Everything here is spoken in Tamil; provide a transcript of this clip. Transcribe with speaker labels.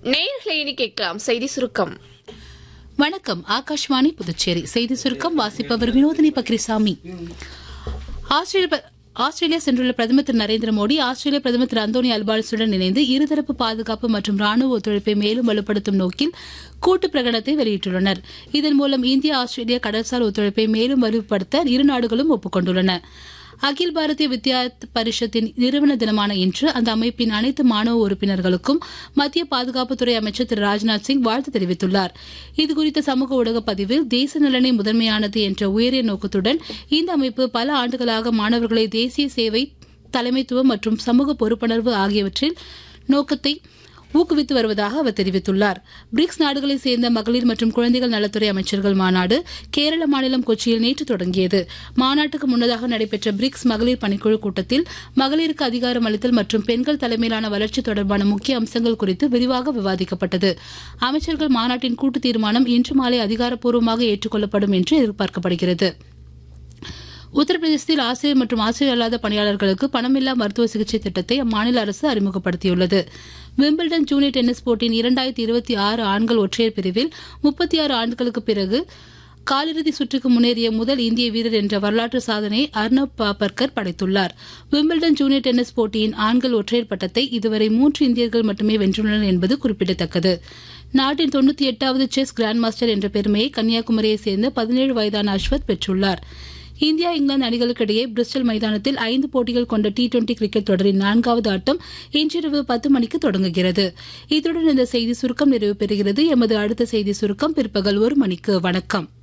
Speaker 1: நேயர்களை இனி கேட்கலாம் செய்தி சுருக்கம்
Speaker 2: வணக்கம் ஆகாஷ்வாணி புதுச்சேரி செய்தி சுருக்கம் வாசிப்பவர் வினோதினி பக்ரிசாமி ஆஸ்திரேலிய ப- ஆஸ்திரேலியா சென்றுள்ள பிரதமர் திரு நரேந்திர மோடி ஆஸ்திரேலிய பிரதமர் திரு அந்தோனி அல்பானிசுடன் இணைந்து இருதரப்பு பாதுகாப்பு மற்றும் ராணுவ ஒத்துழைப்பை மேலும் வலுப்படுத்தும் நோக்கில் கூட்டு பிரகடனத்தை வெளியிட்டுள்ளனர் இதன் மூலம் இந்தியா ஆஸ்திரேலியா கடல்சார் ஒத்துழைப்பை மேலும் வலுப்படுத்த இரு நாடுகளும் ஒப்புக்கொண்டுள்ளன அகில் பாரதிய வித்யா பரிஷத்தின் நிறுவன தினமான இன்று அந்த அமைப்பின் அனைத்து மாணவ உறுப்பினர்களுக்கும் மத்திய பாதுகாப்புத்துறை அமைச்சர் திரு ராஜ்நாத் சிங் வாழ்த்து தெரிவித்துள்ளார் இதுகுறித்த சமூக ஊடக பதிவில் தேச நலனை முதன்மையானது என்ற உயரிய நோக்கத்துடன் இந்த அமைப்பு பல ஆண்டுகளாக மாணவர்களை தேசிய சேவை தலைமைத்துவம் மற்றும் சமூக பொறுப்புணர்வு ஆகியவற்றில் நோக்கத்தை ஊக்குவித்து வருவதாக அவர் தெரிவித்துள்ளார் பிரிக்ஸ் நாடுகளைச் சேர்ந்த மகளிர் மற்றும் குழந்தைகள் நலத்துறை அமைச்சர்கள் மாநாடு கேரள மாநிலம் கொச்சியில் நேற்று தொடங்கியது மாநாட்டுக்கு முன்னதாக நடைபெற்ற பிரிக்ஸ் மகளிர் பணிக்குழு கூட்டத்தில் மகளிருக்கு அதிகாரம் அளித்தல் மற்றும் பெண்கள் தலைமையிலான வளர்ச்சி தொடர்பான முக்கிய அம்சங்கள் குறித்து விரிவாக விவாதிக்கப்பட்டது அமைச்சர்கள் மாநாட்டின் கூட்டு தீர்மானம் இன்று மாலை அதிகாரப்பூர்வமாக ஏற்றுக்கொள்ளப்படும் என்று எதிர்பார்க்கப்படுகிறது உத்தரப்பிரதேசத்தில் ஆசிரியர் மற்றும் ஆசிரியர் அல்லாத பணியாளர்களுக்கு பணமில்லா மருத்துவ சிகிச்சை திட்டத்தை அம்மாநில அரசு அறிமுகப்படுத்தியுள்ளது விம்பிள்டன் ஜூனியர் டென்னிஸ் போட்டியின் இரண்டாயிரத்தி இருபத்தி ஆறு ஆண்கள் ஒற்றையர் பிரிவில் முப்பத்தி ஆறு ஆண்டுகளுக்கு பிறகு காலிறுதி சுற்றுக்கு முன்னேறிய முதல் இந்திய வீரர் என்ற வரலாற்று சாதனையை அர்னப் பாபர்கர் படைத்துள்ளார் விம்பிள்டன் ஜூனியர் டென்னிஸ் போட்டியின் ஆண்கள் ஒற்றையர் பட்டத்தை இதுவரை மூன்று இந்தியர்கள் மட்டுமே வென்றுள்ளனர் என்பது குறிப்பிடத்தக்கது நாட்டின் தொண்ணூத்தி எட்டாவது செஸ் கிராண்ட் மாஸ்டர் என்ற பெருமையை கன்னியாகுமரியைச் சேர்ந்த பதினேழு வயதான அஸ்வத் பெற்றுள்ளார் இந்தியா இங்கிலாந்து அணிகளுக்கிடையே பிரிஸ்டல் மைதானத்தில் ஐந்து போட்டிகள் கொண்ட டி டுவெண்டி கிரிக்கெட் தொடரின் நான்காவது ஆட்டம் இன்றிரவு பத்து மணிக்கு தொடங்குகிறது இத்துடன் இந்த செய்தி சுருக்கம் நிறைவு பெறுகிறது எமது அடுத்த செய்தி சுருக்கம் பிற்பகல் ஒரு மணிக்கு வணக்கம்